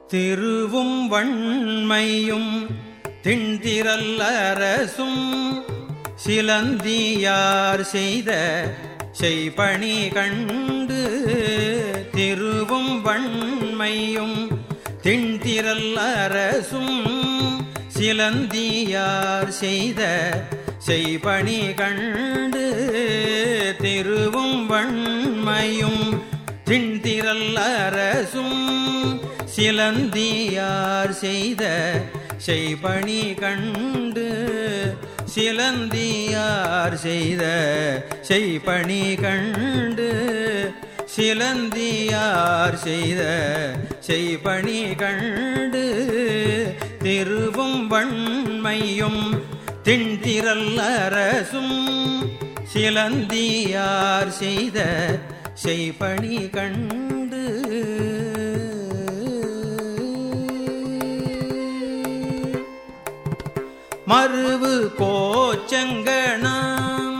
திருவும் வன்மையும் திண்டிரல் அரசும் சிலந்தியார் செய்த செய்பணி கண்டு திருவும் வன்மையும் திண்டிரல் அரசும் சிலந்தியார் செய்த செய்பணி கண்டு திருவும் வன்மையும் திண்டிரல் அரசும் சிலந்தியார் செய்த செய்பணி கண்டு சிலந்தியார் செய்த செய்பணி கண்டு சிலந்தியார் செய்த செய்பணி கண்டு திருவும் வன்மையும் திண்டிரல் அரசும் சிலந்தியார் செய்த செய்பணி கண்டு மறுவு கோச்சங்கணம்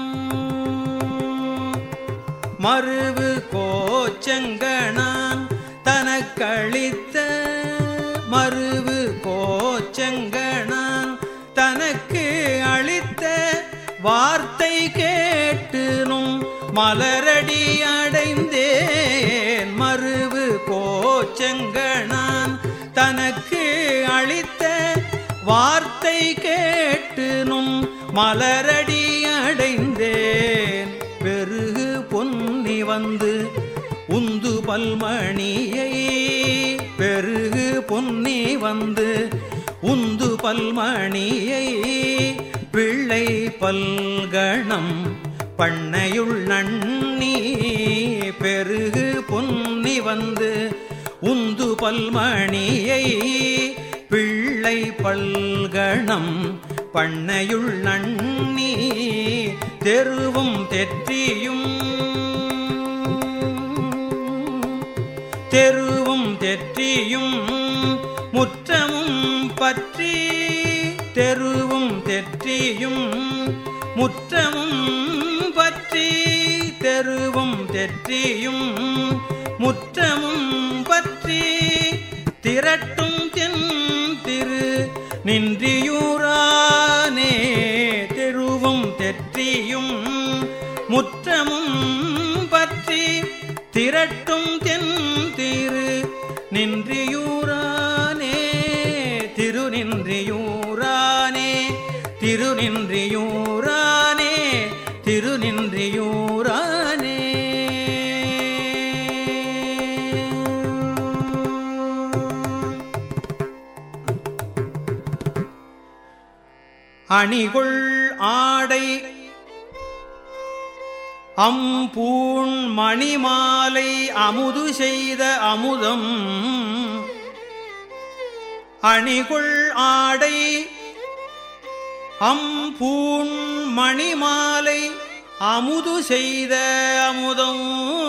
மறுவு கோச்சங்கணம் தனக்களித்த மறுவு கோச்சங்கணம் தனக்கு அளித்த வார்த்தை கேட்டுனும் மலரடி அடைந்தேன் மறுவு கோச்சங்கணான் தனக்கு அளித்த வார்த்தை கேட்டுனும் மலரடி அடைந்தேன் பெருகு பொன்னி வந்து உந்து பல்மணியை பெருகு பொன்னி வந்து உந்து பல்மணியை பிள்ளை பல்கணம் பண்ணையுள் நன்னி பெருகு பொன்னி வந்து உந்து பல்மணியை பிள்ளை பல்கணம் பண்ணையுள் நன்னி தெருவும் தெற்றியும் தெருவும் தெற்றியும் முற்றமும் பற்றி தெருவும் தெற்றியும் முற்றமும் பற்றி தெருவும் தெற்றியும் முற்றமும் பற்றி திரட்டும் தென் திரு நின்றியூரானே தெருவும் தெற்றியும் முற்றமும் பற்றி திரட்டும் தென் திரு நின்றியூரானே திருநின்றியூரானே திருநின்றியூரானே திருநின்றியூரானே அணிகுள் ஆடை அம்பூண் மணிமாலை அமுது செய்த அமுதம் அணிகுள் ஆடை அம்பூண் மணிமாலை அமுது செய்த அமுதம்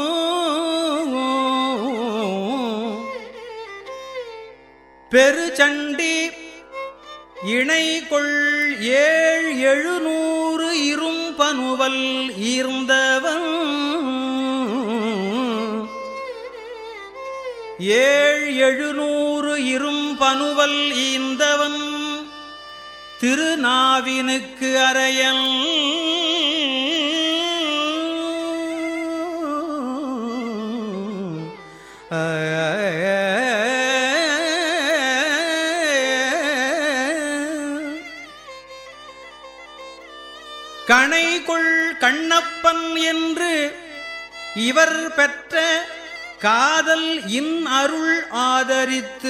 பெருச்சண்டி இணைகொள் ஏழ் எழுநூறு இரும்பனுவல் ஈர்ந்தவன் ஏழ் எழுநூறு இரும்பனுவல் ஈந்தவன் திருநாவினுக்கு அறையல் கணைகொள் கண்ணப்பன் என்று இவர் பெற்ற காதல் இன் அருள் ஆதரித்து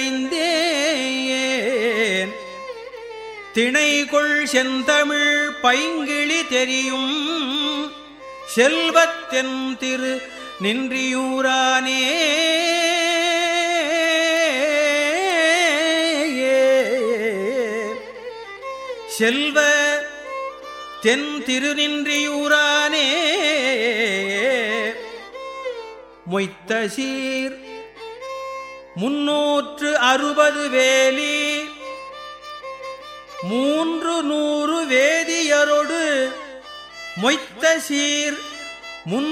அடைந்தேன் திணைகொள் செந்தமிழ் பைங்கிழி தெரியும் செல்வத்தென் திரு நின்றியூரானே செல்வ தென் திருநின்றியூரானே மொய்த்த சீர் முன்னூற்று அறுபது வேலி மூன்று நூறு வேதியரோடு மொய்த்த சீர்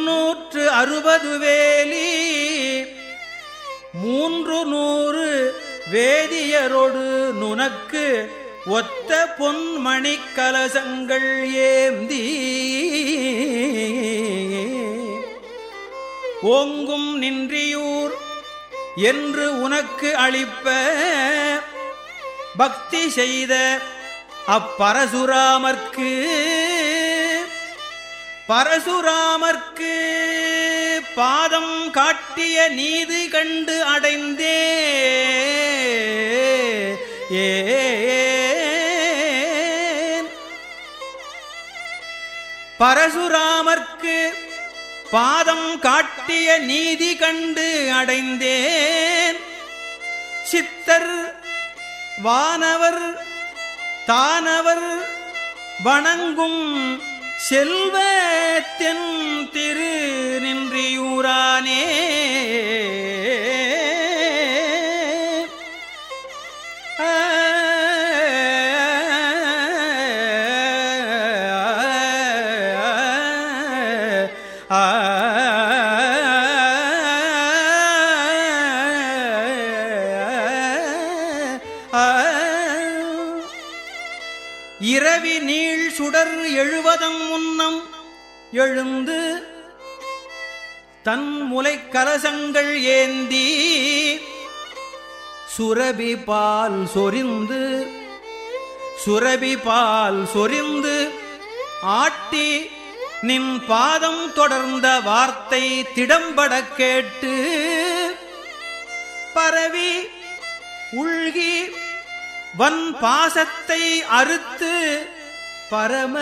முன்னூற்று அறுபது வேலி மூன்று நூறு வேதியரோடு நுனக்கு ஒத்த பொன்மணி கலசங்கள் ஏந்தி ஓங்கும் நின்றியூர் என்று உனக்கு அளிப்ப பக்தி செய்த அப்பரசுராமர்க்கு பரசுராமர்க்கு பாதம் காட்டிய நீதி கண்டு அடைந்தே ஏன் பரசுராமர்க்கு பாதம் காட்டிய நீதி கண்டு அடைந்தேன் சித்தர் வானவர் தானவர் வணங்கும் செல்வத்தென் திரு நின்றியூரானே இரவி நீள் சுடர் எழுவதம் முன்னம் எழுந்து தன் முலை கலசங்கள் ஏந்தி சுரபி பால் சொரிந்து சுரபி பால் சொரிந்து ஆட்டி நின் பாதம் தொடர்ந்த வார்த்தை திடம்பட கேட்டு பரவி உள்கி வன் பாசத்தை அறுத்து பரம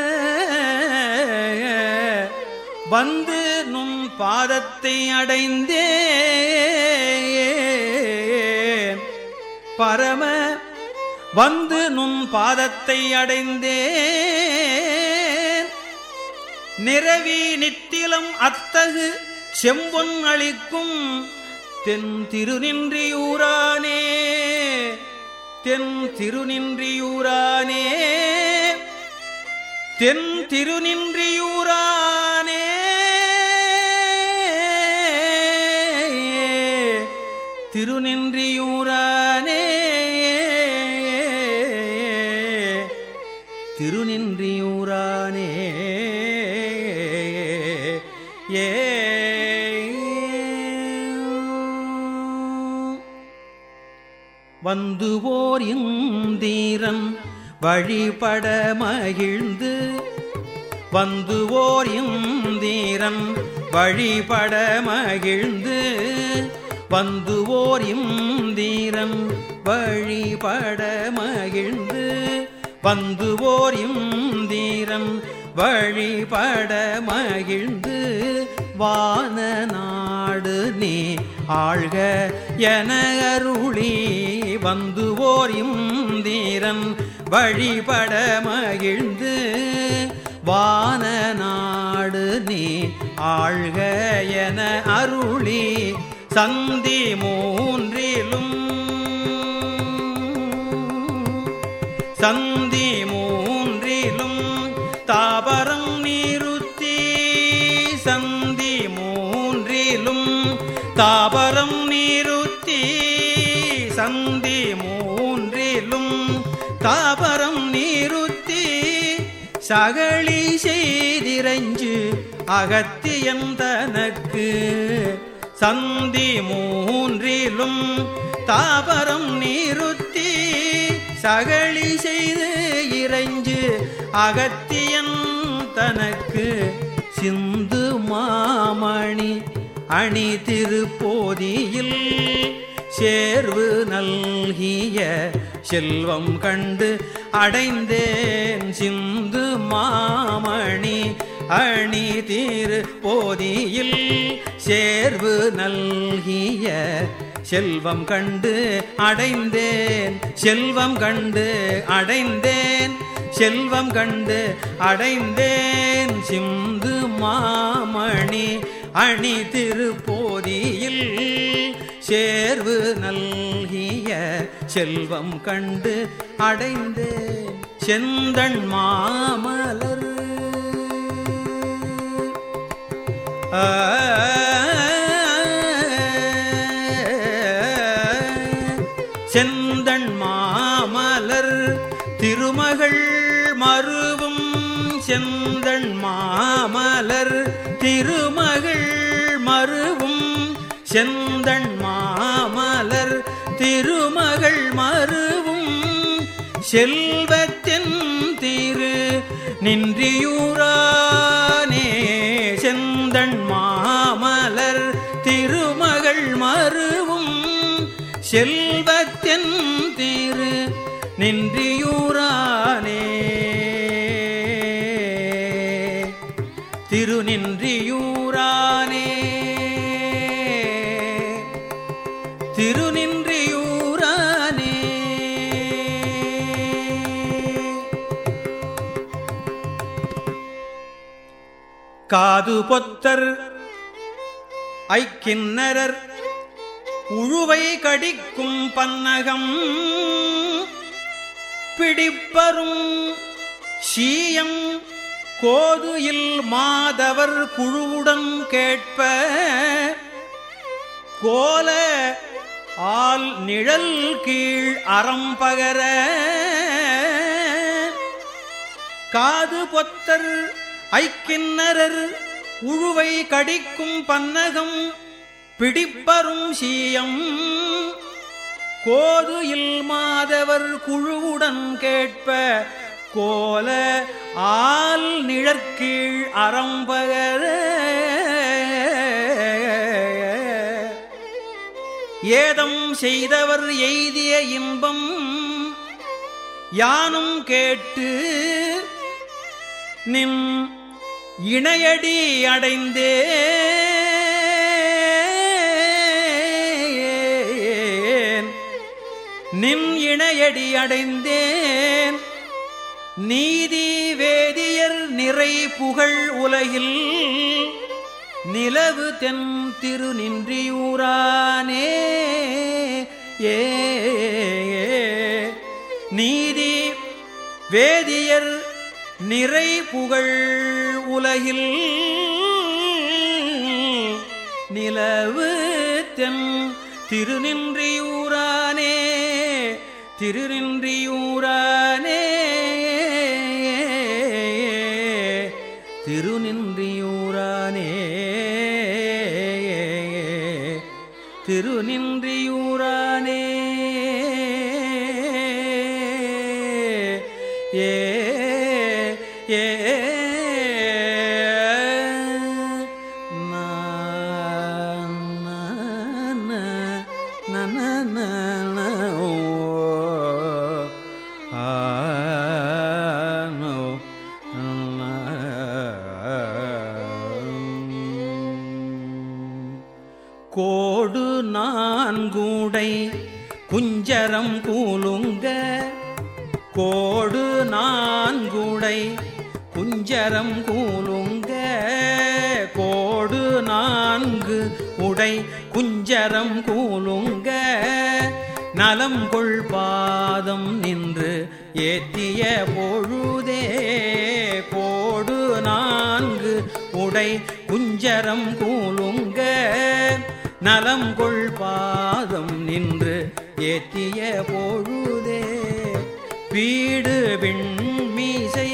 வந்து நும் பாதத்தை அடைந்தே பரம வந்து நும் பாதத்தை அடைந்தேன் நிறவி நித்திலம் அத்தகு செம்பொன் அளிக்கும் தென் திருநின்றியூரானே தென் திருநின்றியூரானே தென் திருநின்றியூரானே திருநின்றியூரானே திருநின்றியூரானே ஏ வந்துவோர் இந்தீரன் வழிபட மகிழ்ந்து வந்துவோர் இந்தீரன் வழிபட மகிழ்ந்து வந்துவோர் இந்தீரன் வழிபட மகிழ்ந்து வந்துவோர் இந்தீரன் வழிபட மகிழ்ந்து வான நாடு நீ ஆழ்க என அருளி வந்துவோர் இந்தீரன் வழிபட மகிழ்ந்து வான நாடு நீ ஆழ்க என அருளி சந்தி மூன்றிலும் சந்தி மூன்றிலும் தாபரம் நீருத்தி சந்தி மூன்றிலும் தாபரம் நீருத்தி சந்தி மூன்றிலும் தாபரம் நீருத்தி சகழி செய்திரஞ்சு அகத்தியந்தனக்கு சந்தி மூன்றிலும் தாபரம் நீருத்தி சகழி செய்து இறைஞ்சு அகத்தியன் தனக்கு சிந்து மாமணி அணி திருப்போதியில் சேர்வு நல்கிய செல்வம் கண்டு அடைந்தேன் சிந்து மாமணி அணி திரு போதியில் சேர்வு நல்கிய செல்வம் கண்டு அடைந்தேன் செல்வம் கண்டு அடைந்தேன் செல்வம் கண்டு அடைந்தேன் சிந்து மாமணி அணி திருப்போதியில் சேர்வு நல்கிய செல்வம் கண்டு அடைந்தேன் செந்தன் மாமலர் ஆ செந்தன் மாமலர் திருமகள் மருவும் செந்தன் மாமலர் திருமகள் மருவும் செந்தன் மாமலர் திருமகள் மருவும் செல்வத்தின் திரு நின்றியூரானே செந்தன் மாமலர் திருமகள் மருவும் செல்வத்தின் திரு நின்றியூரானே திருநின்றியூரானே திருநின்றியூரானே காது பொத்தர் ஐக்கின்னரர் உழுவை கடிக்கும் பன்னகம் பிடிப்பரும் சீயம் கோதுயில் மாதவர் குழுவுடன் கேட்ப கோல ஆல் நிழல் கீழ் அறம்பகர காது பொத்தர் ஐக்கின்னரர் உழுவை கடிக்கும் பன்னகம் பிடிப்பரும் சீயம் கோது இல் மாதவர் குழுவுடன் கேட்ப கோல ஆல் நிழற்கீழ் அறம்பகர ஏதம் செய்தவர் எய்திய இன்பம் யானும் கேட்டு நின் இணையடி அடைந்தேன் நின் இணையடி அடைந்தேன் நீதி வேதியர் நிறை புகழ் உலகில் நிலவு தென் திரு நின்றியூரானே ஏ நீதி வேதியர் நிறை புகழ் உலகில் நிலவு தென் திருநின்றியூரானே திருநின்றியூரானே திருநின்றியூரானே திருநின்றியூரானே ஏ ஏ கோடு நான்கூடை குஞ்சரம் கூலுங்க கோடு நான்குடை குஞ்சரம் கூலுங்க கோடு நான்கு உடை குஞ்சரம் கூலுங்க நலம் கொள் பாதம் நின்று ஏத்திய பொழுதே கோடு நான்கு உடை குஞ்சரம் கூலுங்க நலம் கொள் பாதம் நின்று ஏத்திய பொழுதே வீடு விண்மீசை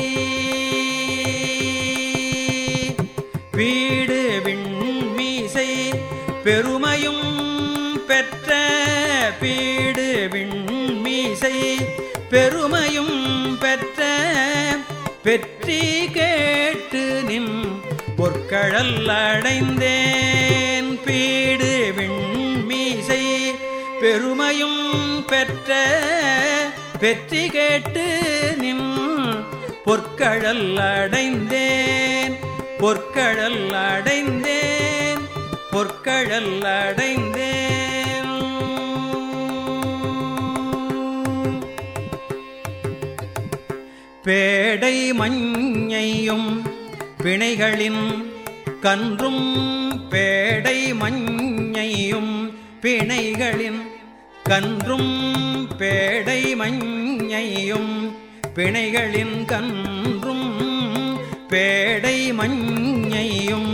வீடு விண்மீசை பெருமையும் பெற்ற பீடு விண்மீசை பெருமையும் பெற்ற பெற்றி கேட்டு நின் பொற்கழல் அடைந்தேன் பீடு விண்மீசை பெருமையும் பெற்ற பெற்றி கேட்டு நின் பொற்கழல் அடைந்தேன் பொற்கழல் அடைந்தேன் பொற்கழல் அடைந்தேன் பேடை மஞ்சையும் பிணைகளின் கன்றும் பேடை மஞ்சையும் பிணைகளின் கன்றும் பேடை மஞ்சையும் பிணைகளின் கன்றும் பேடை மஞ்சையும்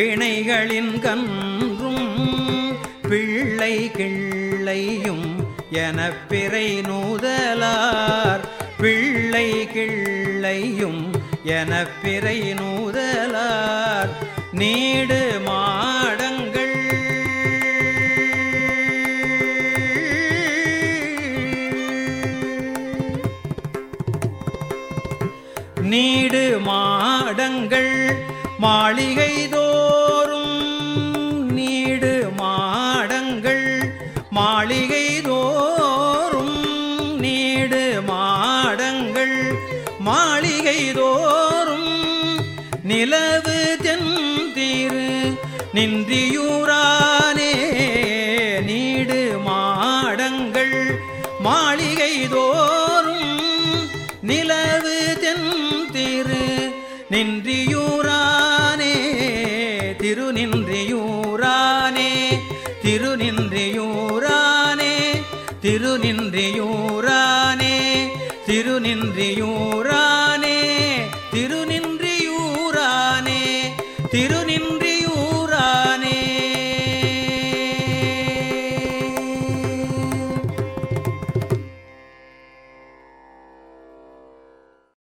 பிணைகளின் கன்றும் பிள்ளை கிள்ளையும் எனப் பிறை நூதலார் பிள்ளை கிள்ளையும் எனப் பிறை நூதலார் நீடு மாடங்கள் நீடு மாடங்கள் மாளிகை தோறும் நீடு மாடங்கள் மாளிகை தோறும் நீடு மாடங்கள் மாளிகை தோறும் நிலவு தென்தீரு நின்றியூரானே நீடு மாடங்கள் மாளிகை தோறும் நிலவு தென்திரு நின்றியூரானே திருநின்றியூரானே திருநின்றியூரானே திருநின்றியூரானே திருநின்றியூரானே